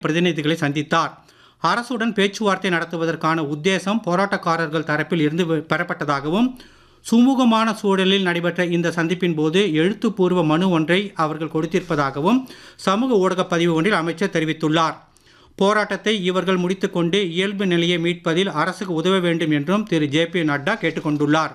பிரதிநிதிகளை சந்தித்தார் அரசுடன் பேச்சுவார்த்தை நடத்துவதற்கான உத்தேசம் போராட்டக்காரர்கள் தரப்பில் இருந்து பெ- பெறப்பட்டதாகவும் சுமூகமான சூழலில் நடைபெற்ற இந்த சந்திப்பின் போது எழுத்துப்பூர்வ மனு ஒன்றை அவர்கள் கொடுத்திருப்பதாகவும் சமூக ஊடக பதிவு ஒன்றில் அமைச்சர் தெரிவித்துள்ளார் போராட்டத்தை இவர்கள் முடித்துக்கொண்டு இயல்பு நிலையை மீட்பதில் அரசுக்கு உதவ வேண்டும் என்றும் திரு ஜே பி நட்டா கேட்டுக்கொண்டுள்ளார்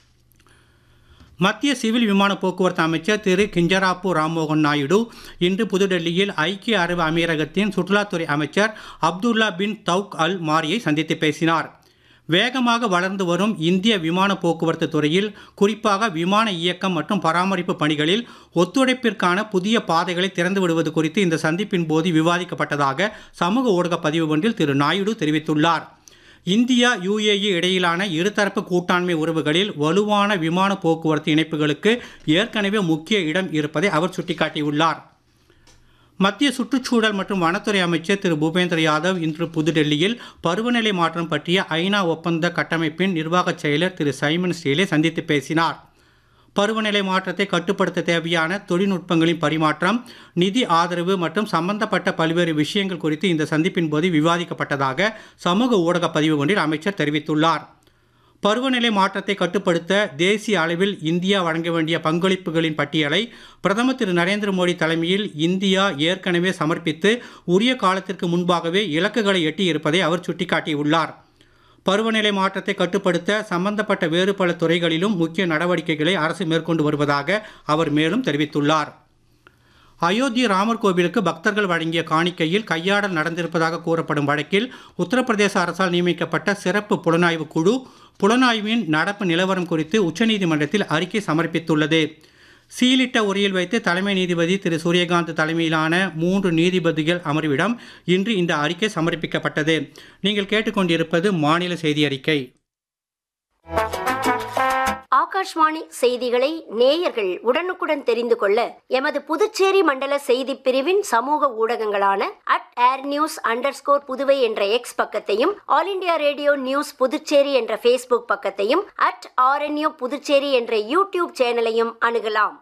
மத்திய சிவில் விமான போக்குவரத்து அமைச்சர் திரு கிஞ்சராப்பு ராம்மோகன் நாயுடு இன்று புதுடெல்லியில் ஐக்கிய அரபு அமீரகத்தின் சுற்றுலாத்துறை அமைச்சர் அப்துல்லா பின் தௌக் அல் மாரியை சந்தித்து பேசினார் வேகமாக வளர்ந்து வரும் இந்திய விமான போக்குவரத்து துறையில் குறிப்பாக விமான இயக்கம் மற்றும் பராமரிப்பு பணிகளில் ஒத்துழைப்பிற்கான புதிய பாதைகளை திறந்து விடுவது குறித்து இந்த சந்திப்பின் போது விவாதிக்கப்பட்டதாக சமூக ஊடக பதிவு ஒன்றில் திரு நாயுடு தெரிவித்துள்ளார் இந்தியா யுஏஇ இடையிலான இருதரப்பு கூட்டாண்மை உறவுகளில் வலுவான விமான போக்குவரத்து இணைப்புகளுக்கு ஏற்கனவே முக்கிய இடம் இருப்பதை அவர் சுட்டிக்காட்டியுள்ளார் மத்திய சுற்றுச்சூழல் மற்றும் வனத்துறை அமைச்சர் திரு பூபேந்திர யாதவ் இன்று புதுடெல்லியில் பருவநிலை மாற்றம் பற்றிய ஐநா ஒப்பந்த கட்டமைப்பின் நிர்வாகச் செயலர் திரு சைமன் ஸ்டீலை சந்தித்து பேசினார் பருவநிலை மாற்றத்தை கட்டுப்படுத்த தேவையான தொழில்நுட்பங்களின் பரிமாற்றம் நிதி ஆதரவு மற்றும் சம்பந்தப்பட்ட பல்வேறு விஷயங்கள் குறித்து இந்த சந்திப்பின் போது விவாதிக்கப்பட்டதாக சமூக ஊடக பதிவு ஒன்றில் அமைச்சர் தெரிவித்துள்ளார் பருவநிலை மாற்றத்தை கட்டுப்படுத்த தேசிய அளவில் இந்தியா வழங்க வேண்டிய பங்களிப்புகளின் பட்டியலை பிரதமர் திரு நரேந்திர மோடி தலைமையில் இந்தியா ஏற்கனவே சமர்ப்பித்து உரிய காலத்திற்கு முன்பாகவே இலக்குகளை எட்டியிருப்பதை அவர் சுட்டிக்காட்டியுள்ளார் பருவநிலை மாற்றத்தை கட்டுப்படுத்த சம்பந்தப்பட்ட வேறு பல துறைகளிலும் முக்கிய நடவடிக்கைகளை அரசு மேற்கொண்டு வருவதாக அவர் மேலும் தெரிவித்துள்ளார் அயோத்தி ராமர் கோவிலுக்கு பக்தர்கள் வழங்கிய காணிக்கையில் கையாடல் நடந்திருப்பதாக கூறப்படும் வழக்கில் உத்தரப்பிரதேச அரசால் நியமிக்கப்பட்ட சிறப்பு புலனாய்வு குழு புலனாய்வின் நடப்பு நிலவரம் குறித்து உச்சநீதிமன்றத்தில் அறிக்கை சமர்ப்பித்துள்ளது சீலிட்ட உரையில் வைத்து தலைமை நீதிபதி திரு சூரியகாந்த் தலைமையிலான மூன்று நீதிபதிகள் அமர்விடம் இன்று இந்த அறிக்கை சமர்ப்பிக்கப்பட்டது நீங்கள் கேட்டுக்கொண்டிருப்பது மாநில செய்தி அறிக்கை ஆகாஷ்வாணி செய்திகளை நேயர்கள் உடனுக்குடன் தெரிந்து கொள்ள எமது புதுச்சேரி மண்டல செய்திப் பிரிவின் சமூக ஊடகங்களான at air news under Puduvai என்ற எக்ஸ் பக்கத்தையும் all India radio news Puducherry என்ற ஃபேஸ்புக் பக்கத்தையும் அட் ஆர்என்யூ புதுச்சேரி என்ற யூடியூப் சேனலையும் அணுகலாம்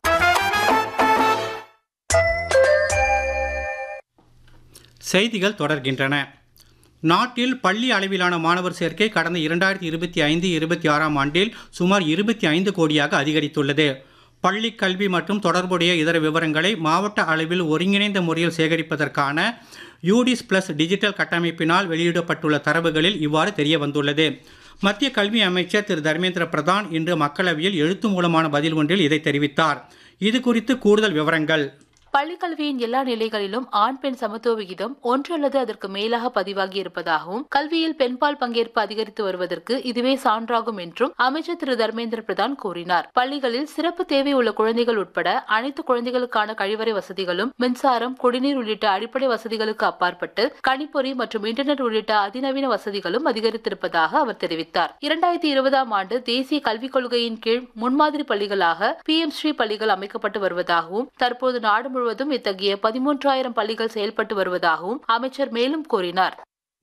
செய்திகள் தொடர்கின்றன நாட்டில் பள்ளி அளவிலான மாணவர் சேர்க்கை கடந்த இரண்டாயிரத்தி இருபத்தி ஐந்து இருபத்தி ஆறாம் ஆண்டில் சுமார் இருபத்தி ஐந்து கோடியாக அதிகரித்துள்ளது பள்ளி கல்வி மற்றும் தொடர்புடைய இதர விவரங்களை மாவட்ட அளவில் ஒருங்கிணைந்த முறையில் சேகரிப்பதற்கான யூடிஸ் பிளஸ் டிஜிட்டல் கட்டமைப்பினால் வெளியிடப்பட்டுள்ள தரவுகளில் இவ்வாறு தெரிய வந்துள்ளது மத்திய கல்வி அமைச்சர் திரு தர்மேந்திர பிரதான் இன்று மக்களவையில் எழுத்து மூலமான பதில் ஒன்றில் இதை தெரிவித்தார் இது குறித்து கூடுதல் விவரங்கள் பள்ளிக்கல்வியின் எல்லா நிலைகளிலும் ஆண் பெண் சமத்துவ விகிதம் ஒன்று அல்லது அதற்கு மேலாக பதிவாகி இருப்பதாகவும் கல்வியில் பெண்பால் பங்கேற்பு அதிகரித்து வருவதற்கு இதுவே சான்றாகும் என்றும் அமைச்சர் திரு தர்மேந்திர பிரதான் கூறினார் பள்ளிகளில் சிறப்பு தேவை உள்ள குழந்தைகள் உட்பட அனைத்து குழந்தைகளுக்கான கழிவறை வசதிகளும் மின்சாரம் குடிநீர் உள்ளிட்ட அடிப்படை வசதிகளுக்கு அப்பாற்பட்டு கணிப்பொறி மற்றும் இன்டர்நெட் உள்ளிட்ட அதிநவீன வசதிகளும் அதிகரித்திருப்பதாக அவர் தெரிவித்தார் இரண்டாயிரத்தி இருபதாம் ஆண்டு தேசிய கல்விக் கொள்கையின் கீழ் முன்மாதிரி பள்ளிகளாக பி எம் ஸ்ரீ பள்ளிகள் அமைக்கப்பட்டு வருவதாகவும் தற்போது நாடு முழுவதும் இத்தகைய பதிமூன்றாயிரம் பள்ளிகள் செயல்பட்டு வருவதாகவும் அமைச்சர் மேலும் கூறினார்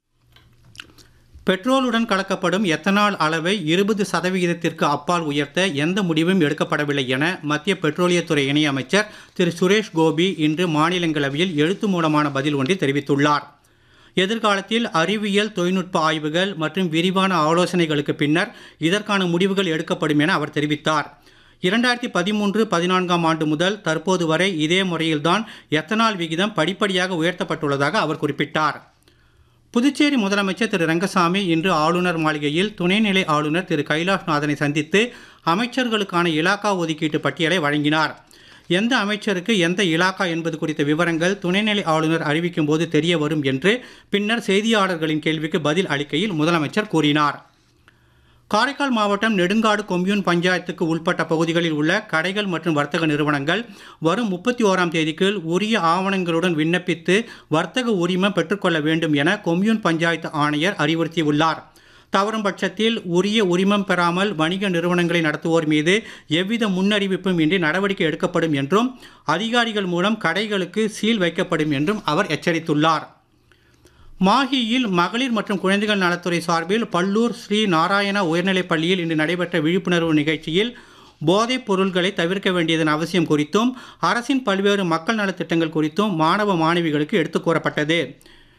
பெட்ரோலுடன் கலக்கப்படும் எத்தனால் அளவை இருபது சதவிகிதத்திற்கு அப்பால் உயர்த்த எந்த முடிவும் எடுக்கப்படவில்லை என மத்திய பெட்ரோலியத்துறை இணையமைச்சர் திரு சுரேஷ் கோபி இன்று மாநிலங்களவையில் எழுத்து மூலமான பதில் ஒன்றில் தெரிவித்துள்ளார் எதிர்காலத்தில் அறிவியல் தொழில்நுட்ப ஆய்வுகள் மற்றும் விரிவான ஆலோசனைகளுக்கு பின்னர் இதற்கான முடிவுகள் எடுக்கப்படும் என அவர் தெரிவித்தார் இரண்டாயிரத்தி பதிமூன்று பதினான்காம் ஆண்டு முதல் தற்போது வரை இதே முறையில்தான் எத்தனால் விகிதம் படிப்படியாக உயர்த்தப்பட்டுள்ளதாக அவர் குறிப்பிட்டார் புதுச்சேரி முதலமைச்சர் திரு ரங்கசாமி இன்று ஆளுநர் மாளிகையில் துணைநிலை ஆளுநர் திரு கைலாஷ்நாதனை சந்தித்து அமைச்சர்களுக்கான இலாக்கா ஒதுக்கீட்டு பட்டியலை வழங்கினார் எந்த அமைச்சருக்கு எந்த இலாக்கா என்பது குறித்த விவரங்கள் துணைநிலை ஆளுநர் அறிவிக்கும் போது தெரிய வரும் என்று பின்னர் செய்தியாளர்களின் கேள்விக்கு பதில் அளிக்கையில் முதலமைச்சர் கூறினார் காரைக்கால் மாவட்டம் நெடுங்காடு கொம்யூன் பஞ்சாயத்துக்கு உட்பட்ட பகுதிகளில் உள்ள கடைகள் மற்றும் வர்த்தக நிறுவனங்கள் வரும் முப்பத்தி ஓராம் தேதிக்குள் உரிய ஆவணங்களுடன் விண்ணப்பித்து வர்த்தக உரிமம் பெற்றுக்கொள்ள வேண்டும் என கொம்யூன் பஞ்சாயத்து ஆணையர் அறிவுறுத்தியுள்ளார் தவறும் பட்சத்தில் உரிய உரிமம் பெறாமல் வணிக நிறுவனங்களை நடத்துவோர் மீது எவ்வித முன்னறிவிப்பும் இன்றி நடவடிக்கை எடுக்கப்படும் என்றும் அதிகாரிகள் மூலம் கடைகளுக்கு சீல் வைக்கப்படும் என்றும் அவர் எச்சரித்துள்ளார் மாஹியில் மகளிர் மற்றும் குழந்தைகள் நலத்துறை சார்பில் பல்லூர் ஸ்ரீ நாராயணா உயர்நிலைப் பள்ளியில் இன்று நடைபெற்ற விழிப்புணர்வு நிகழ்ச்சியில் போதைப் பொருள்களை தவிர்க்க வேண்டியதன் அவசியம் குறித்தும் அரசின் பல்வேறு மக்கள் நலத்திட்டங்கள் குறித்தும் மாணவ மாணவிகளுக்கு எடுத்துக் கூறப்பட்டது